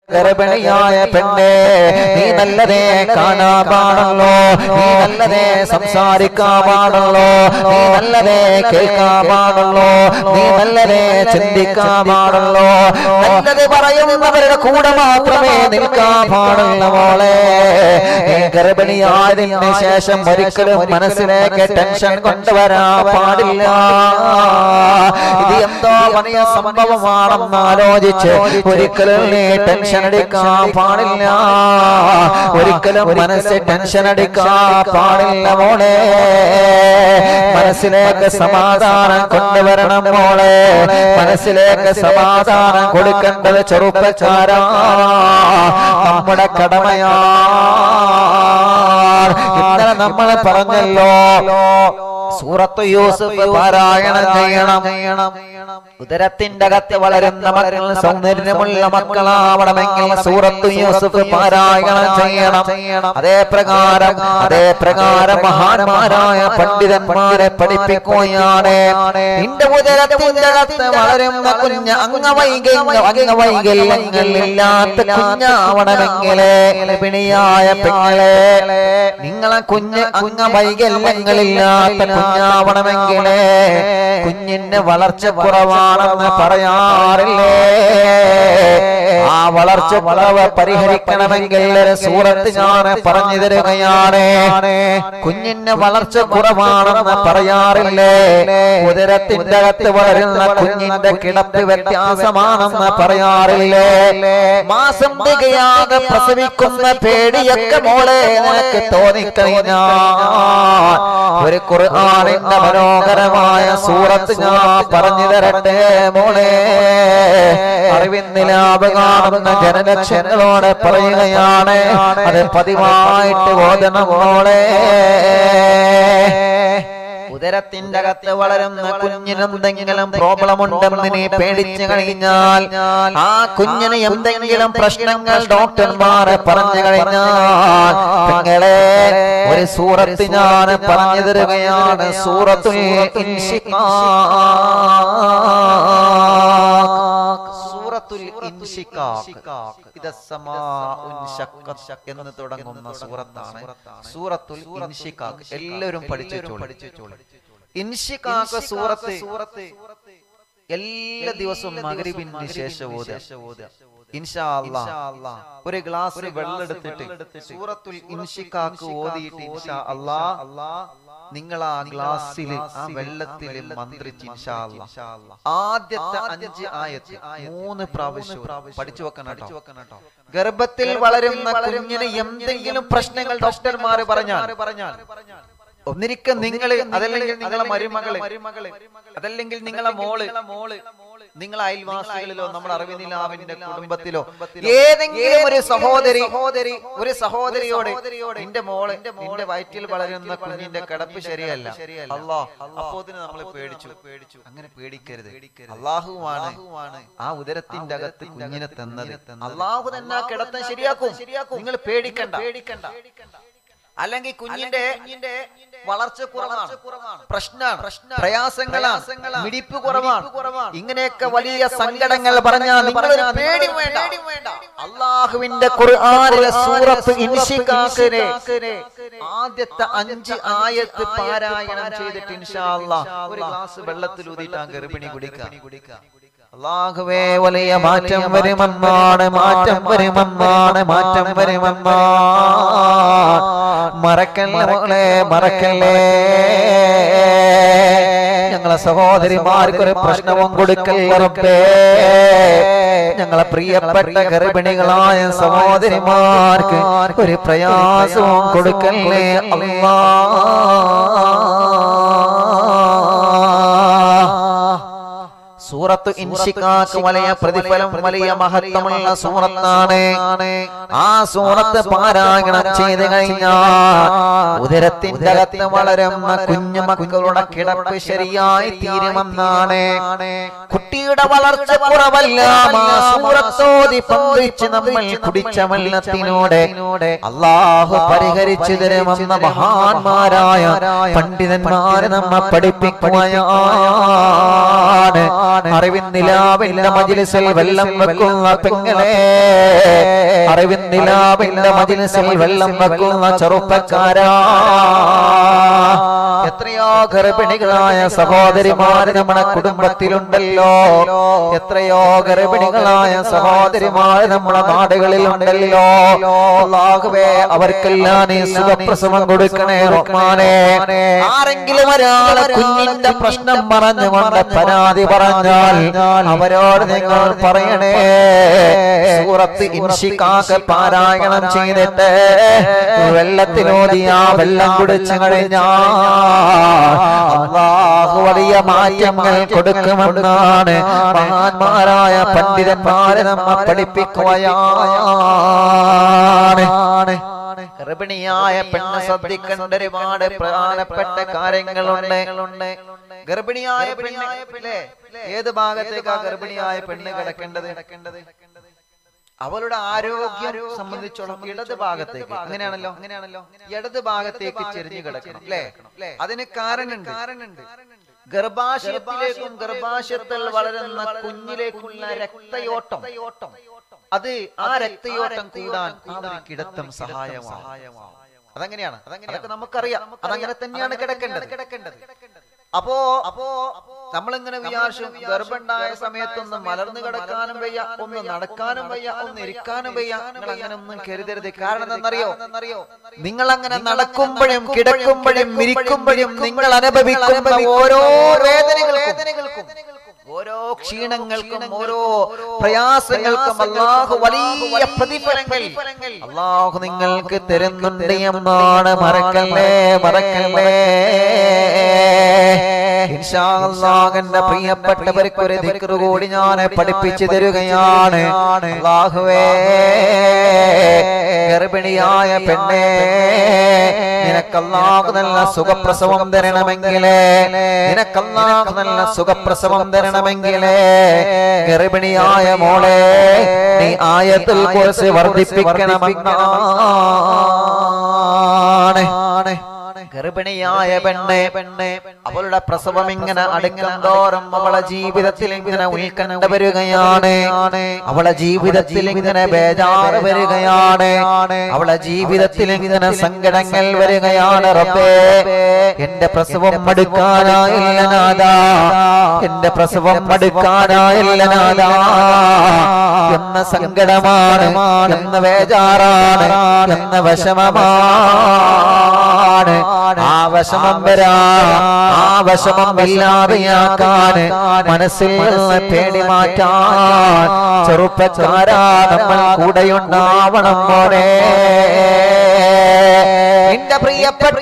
ഗർഭിണിയായ പെണ്ണേ നീ നല്ലതേ കാണാൻ പാടുള്ളൂ നീ നല്ലതേ സംസാരിക്കാൻ പാടുള്ളൂ നീ നല്ലതേ കേൾക്കാൻ പാടുള്ളൂ നീ നല്ലതേ ചിന്തിക്കാൻ പാടുള്ളൂ നല്ലത് പറയുന്നവരുടെ കൂടെ മാത്രമേ നിൽക്കാൻ പാടുള്ള മോളെ നീ ഗർഭിണിയായതിന് ശേഷം ഒരിക്കലും മനസ്സിലേക്ക് ടെൻഷൻ കൊണ്ടുവരാൻ പാടില്ല ഇത് എന്തോ വലിയ സംഭവമാണെന്ന് ആലോചിച്ച് ഒരിക്കലും നീ ടെൻഷൻ അടിക്കാൻ പാടില്ല ഒരിക്കലും മനസ്സ് ടെൻഷൻ അടിക്കാൻ പാടില്ല മോളെ മനസ്സിലേക്ക് സമാധാനം കൊണ്ടുവരണം മോളെ മനസ്സിലേക്ക് സമാധാനം കൊടുക്കേണ്ടത് ചെറുപ്പക്കാരാ നമ്മുടെ കടമയാ ഇന്നലെ നമ്മൾ പറഞ്ഞല്ലോ സൂറത്ത് യൂസുഫ് പാരായണം ചെയ്യണം ഉദരത്തിന്റെ അകത്ത് വളരുന്ന മക്കൾ സൗന്ദര്യമുള്ള മക്കളാവണമെങ്കിൽ സൂറത്ത് യൂസുഫ് പാരായണം ചെയ്യണം അതേ പ്രകാരം അതേ പ്രകാരം മഹാന്മാരായ പണ്ഡിതന്മാരെ പഠിപ്പിക്കുകയാണ് നിന്റെ ഉദരത്തിന്റെ അകത്ത് വളരുന്ന കുഞ്ഞ് അംഗവൈകല്യ അംഗവൈകല്യങ്ങളില്ലാത്ത കുഞ്ഞാവണമെങ്കിലേ പിണിയായ പെങ്ങളെ നിങ്ങളെ കുഞ്ഞ് അംഗവൈകല്യങ്ങളില്ലാത്ത കുഞ്ഞാവണമെങ്കിലേ കുഞ്ഞിന്റെ വളർച്ച കുറവാണെന്ന് പറയാറില്ലേ ആ വളർച്ച കുറവ് പരിഹരിക്കണമെങ്കിൽ ഒരു സൂറത്ത് ഞാൻ പറഞ്ഞു തരികയാണ് കുഞ്ഞിന്റെ വളർച്ച കുറവാണെന്ന് പറയാറില്ലേ ഉദരത്തിന്റെ അകത്ത് വളരുന്ന കുഞ്ഞിന്റെ കിടപ്പ് വ്യത്യാസമാണെന്ന് പറയാറില്ലേ മാസം തികയാതെ പ്രസവിക്കുന്ന പേടിയൊക്കെ മോളെ നിനക്ക് തോന്നിക്കഴിഞ്ഞാൽ ഒരു ഖുർആനിന്റെ മനോഹരമായ സൂറത്ത് ഞാൻ പറഞ്ഞു തരട്ടെ മോളെ അറിവിന്നിലാവ് കാണുന്ന ജനലക്ഷങ്ങളോട് പറയുകയാണ് അത് പതിവായിട്ട് ഓതണം മോളെ ഉദരത്തിന്റെ അകത്ത് വളരുന്ന കുഞ്ഞിന് എന്തെങ്കിലും പ്രോബ്ലം ഉണ്ടെന്ന് നീ പേടിച്ചു കഴിഞ്ഞാൽ ആ കുഞ്ഞിന് എന്തെങ്കിലും പ്രശ്നങ്ങൾ ഡോക്ടർമാരെ പറഞ്ഞു കഴിഞ്ഞാൽ നിങ്ങളെ ഒരു സൂറത്ത് ഞാൻ പറഞ്ഞു തരുകയാണ് സൂറത്തുൽ ഇൻഷിഖാഖ്. സൂറത്തുൽ ഇൻഷിഖാഖ്. ഇദ സമാഉൻ ശഖ്ഖത്ത് എന്ന് തുടങ്ങുന്ന സൂറത്താണ് സൂറത്തുൽ ഇൻഷിഖാഖ് എല്ലാവരും പഠിച്ചോളൂ ഇൻഷിഖാഖ് സൂറത്ത് എല്ലാ ദിവസവും മകരിബിന് ശേഷം ഓതുക ഇൻഷാ അല്ലാ ഒരു ഗ്ലാസ് വെള്ളം എടുത്തിട്ട് സൂറത്തുൽ ഇൻഷിഖാഖ് ഓതിയിട്ട് ഇൻഷാ അല്ലാ നിങ്ങൾ ആ ഗ്ലാസ്സിൽ ആ വെള്ളത്തിൽ മന്ത്രിച്ച് ഇൻഷാ അല്ലാ ആദ്യത്തെ അഞ്ച് ആയത്ത് മൂന്ന് പ്രാവശ്യം പഠിച്ചു വെക്കണം കേട്ടോ ഗർഭത്തിൽ വളരുന്ന കുഞ്ഞിന് എന്തെങ്കിലും പ്രശ്നങ്ങൾ ഡോക്ടർമാര് പറഞ്ഞാൽ പറഞ്ഞാൽ ഒന്നിരിക്ക നിങ്ങൾ അതല്ലെങ്കിൽ നിങ്ങളെ മരുമകള് അതല്ലെങ്കിൽ നിങ്ങളെ മോള് മോള് നിങ്ങളെ അയൽവാസികളിലോ നമ്മുടെ അറിവിനിലാവിന്റെ കുടുംബത്തിലോ ഏതെങ്കിലും ഒരു സഹോദരി സഹോദരി ഒരു സഹോദരിയോട് നിന്റെ മോള് നിന്റെ വയറ്റിൽ വളരുന്ന കുഞ്ഞിന്റെ കിടപ്പ് ശരിയല്ല അല്ലാ അപ്പോതിന് നമ്മൾ പേടിച്ചു പേടിച്ചു അങ്ങനെ പേടിക്കരുത് അള്ളാഹുവാണ് ആ ഉദരത്തിന്റെ അകത്ത് കുഞ്ഞിനെ തന്നത് അള്ളാഹു തന്നെ ആ കിടത്തം ശരിയാക്കും നിങ്ങൾ പേടിക്കണ്ട പേടിക്കണ്ട അല്ലെങ്കിൽ കുഞ്ഞിന്റെ വളർച്ച കുറവാണ് പ്രശ്നമാണ് പ്രയാസങ്ങളാണ് മിടിപ്പ് കുറവാണ് ഇങ്ങനെയൊക്കെ വലിയ സങ്കടങ്ങൾ പറഞ്ഞാൽ നിങ്ങളൊരു പേടി വേണ്ട അള്ളാഹുവിന്റെ ഖുർആനിലെ സൂറത്ത് ഇൻഷിഖാഖിനെ ആദ്യത്തെ അഞ്ച് ആയത്ത് പാരായണം ചെയ്തിട്ട് ഇൻഷാ അല്ലാഹ് ഒരു ഗ്ലാസ് വെള്ളത്തിൽ ഊതിയിട്ട് ആ ഗർഭിണി കുടിക്കുക അള്ളാഹുവേ വലിയ മാറ്റം വരുമെന്നാണ് മാറ്റം വരുമെന്നാണ് മാറ്റം വരുമെന്നാണ് മറക്കല്ലേ മോളെ മറക്കല്ലേ ഞങ്ങളെ സഹോദരിമാർക്കൊരു പ്രശ്നവും കൊടുക്കല്ലേ റബ്ബേ ഞങ്ങളെ പ്രിയപ്പെട്ട ഗർഭിണികളായ സഹോദരിമാർക്ക് ഒരു പ്രയാസവും കൊടുക്കല്ലേ അല്ലാ സൂറത്ത് ഇൻഷിക്കാക്ക് വലിയ പ്രതിഫലം വലിയ മഹത്വമുള്ള സൂറത്താണ് ആ സൂറത്ത് പാരായണം ചെയ്ത് കഴിഞ്ഞാൽ ഉദരത്തിന്റെ അകത്ത് വളരുന്ന കുഞ്ഞു മക്കളുടെ കിടപ്പ് ശരിയായി തീരുമെന്നാണ് കുട്ടിയുടെ വളർച്ച കുറവല്ല ആ സൂറത്തോതി പങ്കുവച്ച് നമ്മൾ കുടിച്ച വെള്ളത്തിനൂടെ അള്ളാഹു പരിഹരിച്ചു തരുമെന്ന മഹാന്മാരായ പണ്ഡിതന്മാരെ നമ്മെ പഠിപ്പിക്കുകയാണ് അറിവിന്ദിലാവിന്റെ മജിലിസിൽ വെള്ളം വെക്കുന്ന പെങ്ങളെ അറിവിന്ദിലാവിന്റെ മജിലിസിൽ വെള്ളം വെക്കുന്ന ചെറുപ്പക്കാരാ എത്രയോ ഗർഭിണികളായ സഹോദരിമാര് നമ്മുടെ കുടുംബത്തിലുണ്ടല്ലോ എത്രയോ ഗർഭിണികളായ സഹോദരിമാര് നമ്മുടെ നാടുകളിൽ ഉണ്ടല്ലോ അല്ലാഹുവേ അവർക്കെല്ലാം നീ സുഖപ്രസവം കൊടുക്കണേ റഹ്മാനെ ആരെങ്കിലും ഒരാളെ കുഞ്ഞിന്റെ പ്രശ്നം പറഞ്ഞുകൊണ്ട് പരാതി പറഞ്ഞാൽ അവരോട് നിങ്ങൾ പറയണേ സൂറത്ത് ഇൻഷിക്കാക്ക് പാരായണം ചെയ്തിട്ട് വെള്ളത്തിലോതി ആ വെള്ളം കുടിച്ചു കഴിഞ്ഞാൽ അള്ളാഹു വലിയ മാറ്റങ്ങൾ കൊടുക്കുമെന്നാണ് മഹാന്മാരായ പണ്ഡിതന്മാരെ നമ്മ പഠിപ്പിക്കുകയാണ് ഗർഭിണിയായ പെണ്ണ് ശ്രദ്ധിക്കേണ്ട ഒരുപാട് പ്രധാനപ്പെട്ട കാര്യങ്ങളുണ്ട് ഗർഭിണിയായ പെണ്ണ് ല്ലേ? ഏത് ഭാഗത്തേക്കാ ഗർഭിണിയായ പെണ്ണ് കിടക്കേണ്ടത് അവളുടെ ആരോഗ്യം സംബന്ധിച്ചോളം ഇടത് ഭാഗത്തേക്ക് അങ്ങനെയാണല്ലോ അങ്ങനെയാണല്ലോ ഇടത് ഭാഗത്തേക്ക് ചെരിഞ്ഞു കിടക്കണം അല്ലേ അതിന് കാരണമുണ്ട് കാരണമുണ്ട് ഗർഭാശയത്തിലേക്കും ഗർഭാശയത്തിൽ വളരുന്ന കുഞ്ഞിലേക്കുള്ള രക്തയോട്ടം അത് ആ രക്തയോട്ടം കൂടാൻ ആ ഒരു കിടത്തം സഹായമാണ് അതങ്ങനെയാണ് അതൊക്കെ നമുക്കറിയാം അതങ്ങനെ തന്നെയാണ് കിടക്കേണ്ടത് കിടക്കേണ്ടത് അപ്പോ അപ്പോ നമ്മളിങ്ങനെ വിചാരിച്ചു ഗർഭമുണ്ടായ സമയത്തൊന്ന് മലർന്നു കിടക്കാനും വയ്യ ഒന്ന് നടക്കാനും വയ്യ ഒന്ന് ഇരിക്കാനും വയ്യ നിങ്ങൾ അങ്ങനെ ഒന്നും കരുതരുത് കാരണം എന്താണെന്നറിയോ നിങ്ങൾ അങ്ങനെ നടക്കുമ്പോഴും കിടക്കുമ്പോഴും ഇരിക്കുമ്പോഴും നിങ്ങൾ അനുഭവിക്കുന്ന ഓരോ വേദനകൾക്കും ഓരോ ക്ഷീണങ്ങൾക്കും ഓരോ പ്രയാസങ്ങൾക്കും അള്ളാഹു വലിയ പ്രതിഫലങ്ങൾ അള്ളാഹു നിങ്ങൾക്ക് തരുന്നുണ്ട് എന്നാണ് മറക്കല്ലേ മറക്കല്ലേ ഇൻഷാ അല്ലാഹ് എന്റെ പ്രിയപ്പെട്ടവർക്ക് ഒരു ദിക്റ് കൂടി ഞാൻ പഠിപ്പിച്ചു തരുകയാണ് അള്ളാഹുവേ ഗർഭിണിയായ പെണ്ണേ നിനക്കല്ലാഹു നല്ല സുഖപ്രസവം തരണമെങ്കിലേ നിനക്കല്ലാഹു നല്ല സുഖപ്രസവം തരണമെങ്കിലേ ഗർഭിണിയായ മോളെ നീ ആയത്തിൽ കുറിച്ച് വർദ്ധിപ്പിക്കണമെന്നാണ് ഗർഭിണിയായ പെണ്ണെ പെണ്ണെ അവളുടെ പ്രസവം ഇങ്ങനെ അടുക്കും തോറും അവളെ ജീവിതത്തിൽ ഇങ്ങനെ ഉത്കണ്ഠ വരികയാണ് അവളെ ജീവിതത്തിൽ ഇങ്ങനെ ബേജാറ് വരികയാണ് അവളെ ജീവിതത്തിൽ ഇങ്ങനെ സങ്കടങ്ങൾ വരികയാണ് റബ്ബേ എന്റെ പ്രസവം മടുക്കാനായില്ല നാദാ എന്റെ പ്രസവം മടുക്കാനായില്ല നാദാ എന്ന സങ്കടമാണ് എന്ന ബേജാറാണ് എന്ന വിഷമമാണ് ആ വിഷമം വരാ ആ വിഷമം ഇല്ലാതെയാക്കാൻ മനസ്സിൽ നിന്ന് പേടി മാറ്റാൻ ചെറുപ്പക്കാരാ നമ്മൾ കൂടെയുണ്ടാവണം മോനെ നിന്റെ പ്രിയപ്പെട്ട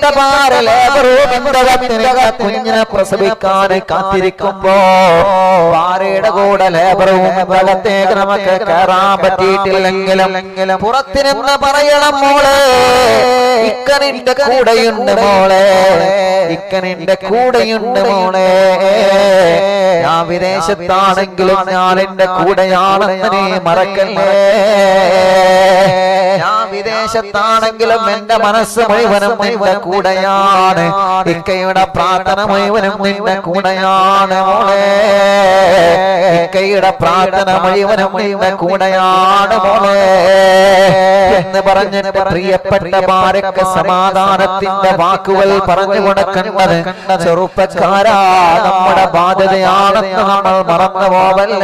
കുഞ്ഞിനെ പ്രസവിക്കാൻ കാത്തിരിക്കുമ്പോ പാറയുടെ കൂടെ ലേബറും അകത്തേക്ക് നമുക്ക് കയറാൻ പറ്റിയിട്ടില്ലെങ്കിലും പുറത്തിരുന്ന് പറയണം മോളെ ഇക്കനിന്റെ കൂടെയുണ്ട് മോളെ ഇക്കനിന്റെ കൂടെയുണ്ട് മോളെ ഞാൻ വിദേശത്താണെങ്കിലും ഞാൻ എന്റെ കൂടെയാണെന്ന് നീ മറക്കല്ലേ ഞാൻ വിദേശത്താണെങ്കിലും എന്റെ മനസ്സ് മുഴുവനും നിന്റെ കൂടെയാണ് ഇക്കയുടെ പ്രാർത്ഥന മുഴുവനും നിന്റെ കൂടെയാണ് മോളെ ഇക്കയുടെ പ്രാർത്ഥന മുഴുവനും നിന്റെ കൂടെയാണ് മോളെ എന്ന് പറഞ്ഞിട്ട് പ്രിയപ്പെട്ട മാരൊക്കെ സമാധാനത്തിന്റെ വാക്കുകൾ പറഞ്ഞു കൊടുക്കേണ്ടത് ചെറുപ്പക്കാരാ നമ്മുടെ ബാധ്യതയാണെന്ന് നമ്മൾ മറന്നു പോവല്ല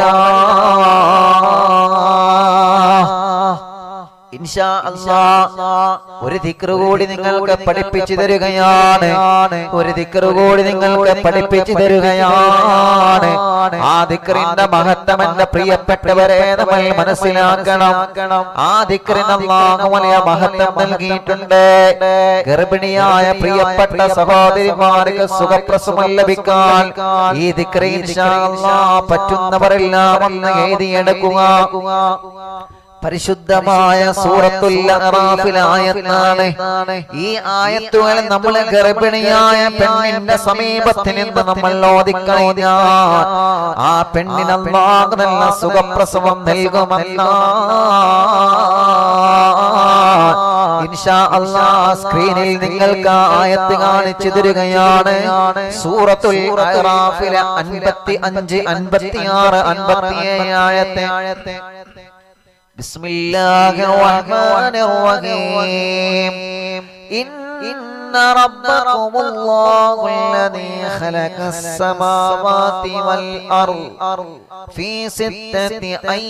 ഇൻഷാ അല്ലാ ഒരു ദിക്റ് കൂടി നിങ്ങൾക്ക് പഠിപ്പിച്ചു തരികയാണ് ഒരു ദിക്കറ് കൂടി നിങ്ങൾക്ക് പഠിപ്പിച്ചു തരുകയാണ് ആ ദിക്കറിന്റെ മഹത്വം എന്റെ പ്രിയപ്പെട്ടവരെ നമ്മൾ മനസ്സിലാക്കണം ആ ദിക്കറിന് അല്ലാഹു വലിയ മഹത്വം നൽകിയിട്ടുണ്ട് ഗർഭിണിയായ പ്രിയപ്പെട്ട സഹോദരിമാർക്ക് സുഖപ്രസവം ലഭിക്കാൻ ഈ ദിക്കറി ഇൻഷാ അല്ലാഹ് പറ്റുന്നവരെല്ലാം ഒന്ന് എഴുതിയെടുക്കുക പരിശുദ്ധമായ സൂറത്തുൽ അറാഫിൽ ആയത്താണ് ഈ ആയത്തുകൾ നമ്മൾ ഗർഭിണിയായ പെണ്ണിന്റെ സമീപത്തിൽ നിന്ന് നമ്മൾ ഓതിക്കഴിഞ്ഞാൽ ആ പെണ്ണിന് അല്ലാഹു നല്ല സുഖപ്രസവം നൽകുമെന്ന ഇൻഷാ അല്ലാ സ്ക്രീനിൽ നിങ്ങൾക്ക് ആ ആയത്ത് കാണിച്ചു തരികയാണ് സൂറത്തുൽ അറാഫിലെ അൻപത്തി അഞ്ച് അൻപത്തി ആറ് അൻപത്തി ഏഴ് ആയത്തെ بسم الله الرحمن الرحيم إن ربكم الله الذي خلق السماوات والأرض في ستة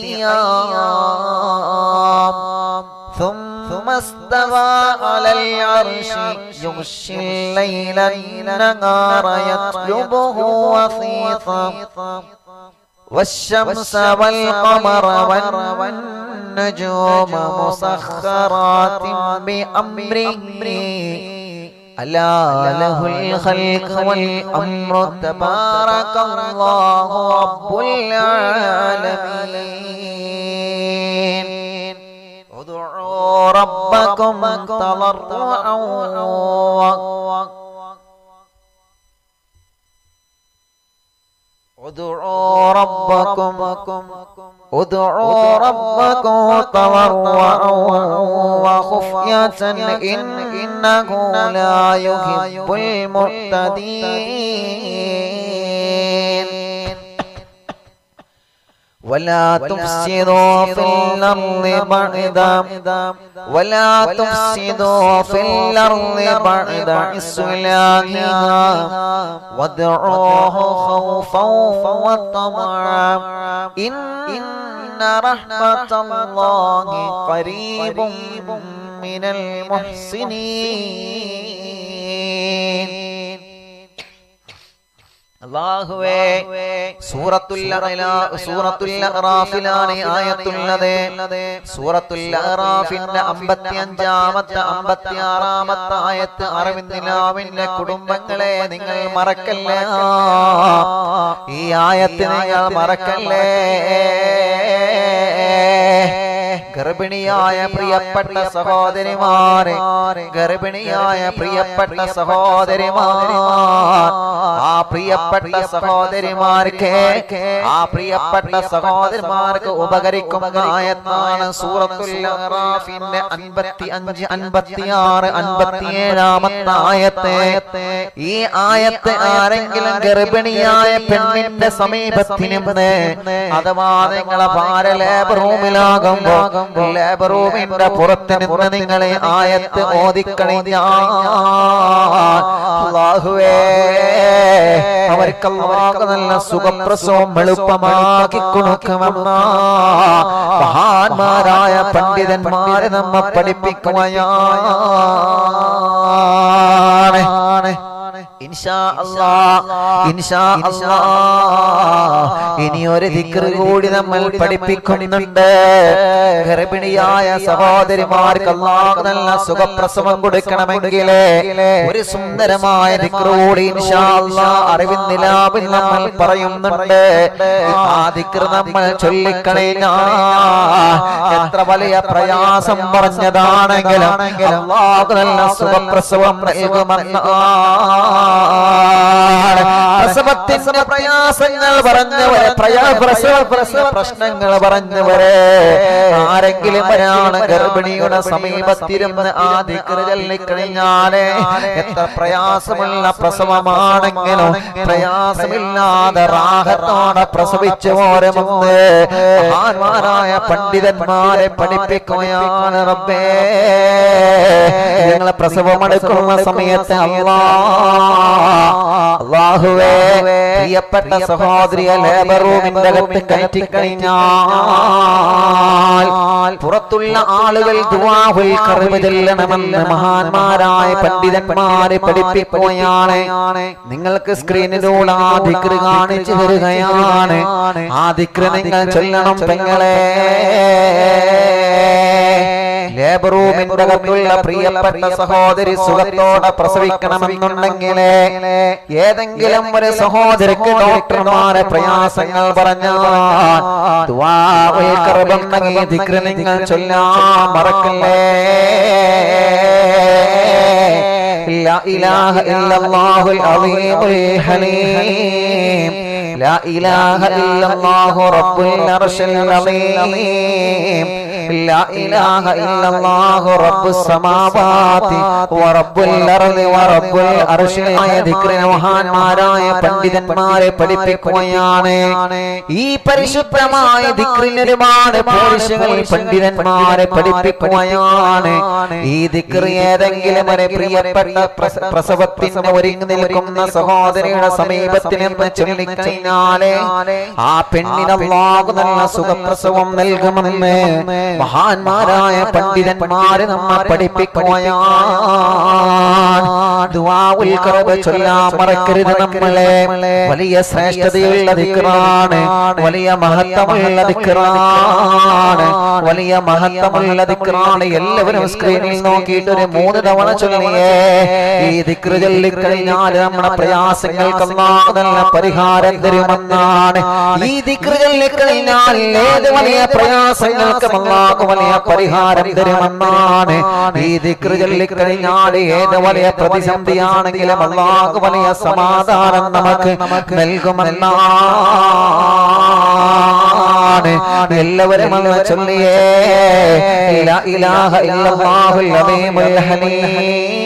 أيام ثم استوى على العرش يغشي الليل النهار يطلبه وثيقا والشمس والقمر والنجوم مسخرات بأمره ألا له الخلق والأمر تبارك الله رب العالمين ادعوا ربكم تضرعا ادعوا ربكم ادعوا ربكم تضرعا وخفية إنه لا يحب المعتدين ولا تفسدوا في الأرض بعد ولا تفسدوا في الأرض بعد إصلاحها وادعوه خوفا وطمعا إن رحمة الله قريب من المحسنين അള്ളാഹുവേ സൂറത്തുൽ അഅ്ലാ- സൂറത്തുൽ അറാഫിലാണ് ഈ ആയത്തുള്ളത് സൂറത്തുൽ അറാഫിന്റെ അമ്പത്തി അഞ്ചാമത്തെ അമ്പത്തി ആറാമത്തെ ആയത്ത് അറിവിന്ദിലാവിന്റെ കുടുംബങ്ങളെ നിങ്ങൾ മറക്കല്ലേ ഈ ആയത്ത് നിങ്ങൾ മറക്കല്ലേ ഗർഭിണിയായ പ്രിയപ്പെട്ട സഹോദരിമാരെ ഗർഭിണിയായ പ്രിയപ്പെട്ട സഹോദരിമാർ ആ പ്രിയപ്പെട്ട സഹോദരിമാർക്ക് ആ പ്രിയപ്പെട്ട സഹോദരിമാർക്ക് ഉപകരിക്കുന്ന ആയത്താണ് സൂറത്തുൽ അറാഫിന്റെ അൻപത്തി അഞ്ച് അൻപത്തി ആറ് അൻപത്തി ഏഴാമത്തെ ആയത്തെ ഈ ആയത്ത് ആരെങ്കിലും ഗർഭിണിയായ പെണ്ണിന്റെ സമീപത്തിനിന്ന് അഥവാ നിങ്ങളെ ഭാര ലേബർ റൂമിലാകുമ്പോ ലേബർ റൂമിന്റെ പുറത്ത് നിന്ന് നിങ്ങളെ ആയത്ത് ഓതിക്കണിഞ്ഞാൽ അല്ലാഹുവേ അവർക്ക് അല്ലാഹു നല്ല സുഖപ്രസവം എളുപ്പമാക്കി കൊടുക്കുമെന്ന മഹാന്മാരായ പണ്ഡിതന്മാരെ നമ്മെ പഠിപ്പിക്കുകയാണ് ഇൻഷാ അല്ലാ ഇൻഷാ അല്ലാ ഇനി ഒരു ദിക്ർ കൂടി നമ്മൾ പഠിപ്പിക്കുന്നുണ്ട് ഗർഭിണിയായ സഹോദരിമാർക്ക് അല്ലാഹു നല്ല സുഖപ്രസവം കൊടുക്കണമെങ്കിൽ ഒരു സുന്ദരമായ ദിക്ർ കൂടി ഇൻഷാ അല്ലാ അറിവിൻ നിലാവിൽ നമ്മൾ പറയുന്നുണ്ട് ആ ദിക്ർ നമ്മൾ ചൊല്ലിക്കളഞ്ഞാ എത്ര വലിയ പ്രയാസം പറഞ്ഞതാണെങ്കിലും അല്ലാഹു നല്ല സുഖപ്രസവം നൽകുമെന്നാണ് പ്രസവത്തിന്റെ പ്രയാസങ്ങൾ പറഞ്ഞവരെ പ്രയാ പ്രസവ പ്രസവ പ്രശ്നങ്ങൾ പറഞ്ഞവരെ ആരെങ്കിലും ഒരാണ് ഗർഭിണിയുടെ സമീപത്തിരുന്ന് ആ ദിക്ർ ചൊല്ലിക്കഴിഞ്ഞാല് എത്ര പ്രയാസമുള്ള പ്രസവമാണെങ്കിലും പ്രയാസമില്ലാതെ റാഹത്തോടെ പ്രസവിച്ചു പോരുമെന്ന് മഹാന്മാരായ പണ്ഡിതന്മാരെ പഠിപ്പിക്കുകയാണ് റബ്ബേ ഞങ്ങളെ പ്രസവമെടുക്കുന്ന സമയത്ത് അല്ലാ അള്ളാഹുവേ പ്രിയപ്പെട്ട സഹോദരിയെ ലേബർ റൂമിന്റെ അകത്ത് കയറ്റി കഴിഞ്ഞാൽ പുറത്തുള്ള ആളുകൾ ദുആഹുൽ കർബ് ചെല്ലണമെന്ന് മഹാന്മാരായ പണ്ഡിതന്മാരെ പഠിപ്പിക്കുകയാണ് നിങ്ങൾക്ക് സ്ക്രീനിലൂടെ ആ ദിക്ർ കാണിച്ചു തരികയാണ് ആ ദിക്ർ നിങ്ങൾ ചൊല്ലണം പെങ്ങളെ ലേബർ റൂമിന്റെ അകത്തുള്ള പ്രിയപ്പെട്ട സഹോദരി സുഖത്തോടെ പ്രസവിക്കണമെന്നുണ്ടെങ്കിൽ ഏതെങ്കിലും ഒരു സഹോദരിക്ക് ഡോക്ടർമാരെ പ്രയാസങ്ങൾ പറഞ്ഞാൽ ദുആഉൽ ഖർബ് എന്ന ഈ ദിക്ർ നിങ്ങൾ ചൊല്ലാൻ മറക്കല്ലേ لا إله إلا الله العظيم الحليم لا إله إلا الله رب العرش العظيم ലാ ഇലാഹ ഇല്ലല്ലാഹു റബ്ബുസ് സമാവാതി വറബ്ബുൽ അർളി വറബ്ബുൽ അർശിൽ ആയ ദിക്റിനെ മഹാന്മാരായ പണ്ഡിതന്മാരെ പഠിപ്പിക്കുകയാണ് ഈ പരിശുദ്ധമായ ദിക്റിന് ഒരുപാട് പോളിഷുകൾ പണ്ഡിതന്മാരെ പഠിപ്പിക്കുകയാണ് ഈ ദിക്ർ ഏതെങ്കിലും ഒരു പ്രിയപ്പെട്ട പ്രസ- പ്രസവത്തിന് ഒരുങ്ങി നിൽക്കുന്ന സഹോദരിയുടെ സമീപത്തിൽ നിന്ന് ചൊല്ലിക്കഴിഞ്ഞാലേ ആ പെണ്ണിന് അല്ലാഹു നല്ല സുഖപ്രസവം നൽകുമെന്ന് മഹാന്മാരായ പണ്ഡിതന്മാര് നമ്മെ പഠിപ്പിക്കുകയാണ് ദുആഉൽ ഖറബ് ചൊല്ലാൻ മറക്കരുത് നമ്മളെ വലിയ ശ്രേഷ്ഠതയുള്ള ദിക്റാണ് വലിയ മഹത്വമുള്ള ദിക്റാണ് വലിയ മഹത്വമുള്ള ദിക്റാണ് എല്ലാവരും സ്ക്രീനിൽ നോക്കിയിട്ട് ഒരു മൂന്ന് തവണ ചൊല്ലിയേ ഈ ദിക്റ് ചൊല്ലിക്കഴിഞ്ഞാൽ നമ്മുടെ പ്രയാസങ്ങൾക്ക് അല്ലാഹു നല്ല പരിഹാരം തരുമെന്നാണ് ഈ ദിക്റ് ചൊല്ലിക്കഴിഞ്ഞാൽ ഏത് വലിയ പ്രയാസങ്ങൾക്കും അല്ലാഹു വലിയ പരിഹാരം തരുമെന്നാണ് ഈ ദിക്റ് ചൊല്ലിക്കഴിഞ്ഞാൽ ഏത് വലിയ പ്രതിസന്ധിയാണെങ്കിലും അല്ലാഹു വലിയ സമാധാനം നമുക്ക് നൽകുമെന്നാണ് എല്ലാവരും അങ്ങ് ചൊല്ലിയേ ലാ ഇലാഹ ഇല്ലല്ലാഹുൽ അലീമുൽ ഹലീം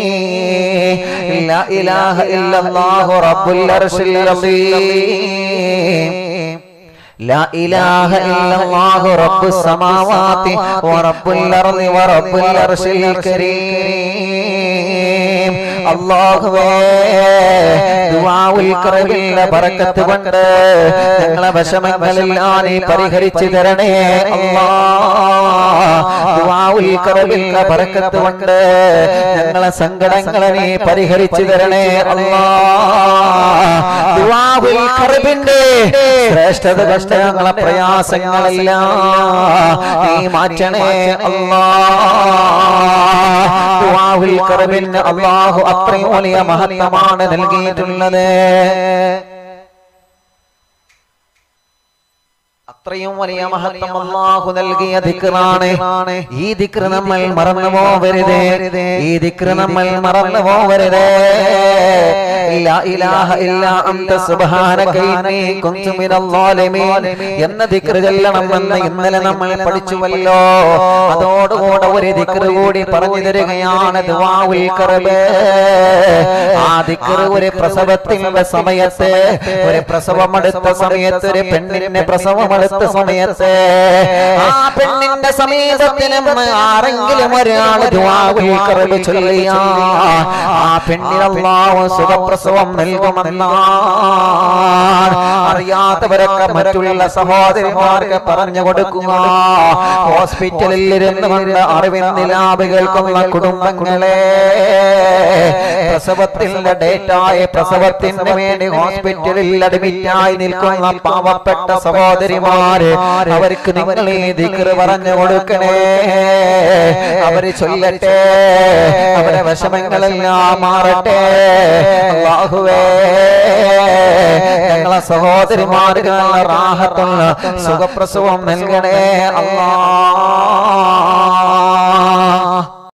ലാ ഇലാഹ ഇല്ലല്ലാഹു റബ്ബുൽ അർശിൽ അലീം لا إله إلا الله رب السماوات ورب الأرض ورب العرش الكريم അള്ളാഹുവേ ദുആഉൽ ഖറബിലെ ബറക്കത്ത് കൊണ്ട് ഞങ്ങളെ വിഷമങ്ങളെല്ലാം നീ പരിഹരിച്ചു തരണേ അല്ലാഹ് ദുആഉൽ ഖറബിലെ ബറക്കത്ത് കൊണ്ട് ഞങ്ങളെ സങ്കടങ്ങളെ നീ പരിഹരിച്ചു തരണേ അല്ലാഹ് ദുആഉൽ ഖറബിന്റെ ശ്രേഷ്ഠത കണ്ട് ഞങ്ങളെ പ്രയാസങ്ങളെല്ലാം നീ മാറ്റണേ അല്ലാഹ് ദുആഉൽ ഖറബിന് അല്ലാഹു അത്രയും വലിയ മഹത്വമാണ് നൽകിയിട്ടുള്ളത് അത്രയും വലിയ മഹത്വം അല്ലാഹു നൽകിയ ദിക്റാണ് ഈ ദിക്ർ നമ്മൾ മറന്നു പോവരുത് ഈ ദിക്ർ നമ്മൾ മറന്നു പോവരുത് ലാ ഇലാഹ ഇല്ലാ അൻത സുബ്ഹാനക ഇന്നി കുൻതു മിനൽ ളാലിമീൻ എന്ന ദിക്ർ ചൊല്ലണമെന്ന് ഇന്നലെ നമ്മൾ പഠിച്ചുവല്ലോ അതോടുകൂടെ ഒരു ദിക്ർ കൂടി പറഞ്ഞു തരികയാണ് ദുആഉൽ ഖറബ് ആ ദിക്ർ ഒരു പ്രസവത്തിന്റെ സമയത്ത് ഒരു പ്രസവമെടുത്ത സമയത്ത് ഒരു പെണ്ണിന്റെ പ്രസവമെടുത്ത സമയത്ത് ആ പെണ്ണിന്റെ സമീപത്തിനും ആരെങ്കിലും ഒരാൾ ദുആഉൽ ഖറബ് ചൊല്ലിയ ആ പെണ്ണിന് അല്ലാഹു സുഖപ്രസവം നൽകുമെന്നാണ് അറിയാത്തവരൊക്കെ മറ്റുള്ള സഹോദരിമാർക്ക് പറഞ്ഞു കൊടുക്കുക ഹോസ്പിറ്റലിൽ ഇരുന്ന് കൊണ്ട് അറിവിൻ നിലാപ് കേൾക്കുന്ന കുടുംബങ്ങളെ പ്രസവത്തിന്റെ ഡേറ്റായ പ്രസവത്തിന് വേണ്ടി ഹോസ്പിറ്റലിൽ അഡ്മിറ്റായി നിൽക്കുന്ന പാവപ്പെട്ട സഹോദരിമാര് അവർക്ക് നിങ്ങൾ ഈ ദിക്റ് പറഞ്ഞു കൊടുക്കണേ അവര് ചൊല്ലട്ടെ അവരെ വിഷമങ്ങളെല്ലാം മാറട്ടെ അല്ലാഹുവേ ഞങ്ങളെ സഹോദരിമാർക്ക് നല്ല റാഹത്തുള്ള സുഖപ്രസവം നൽകണേ അല്ലാ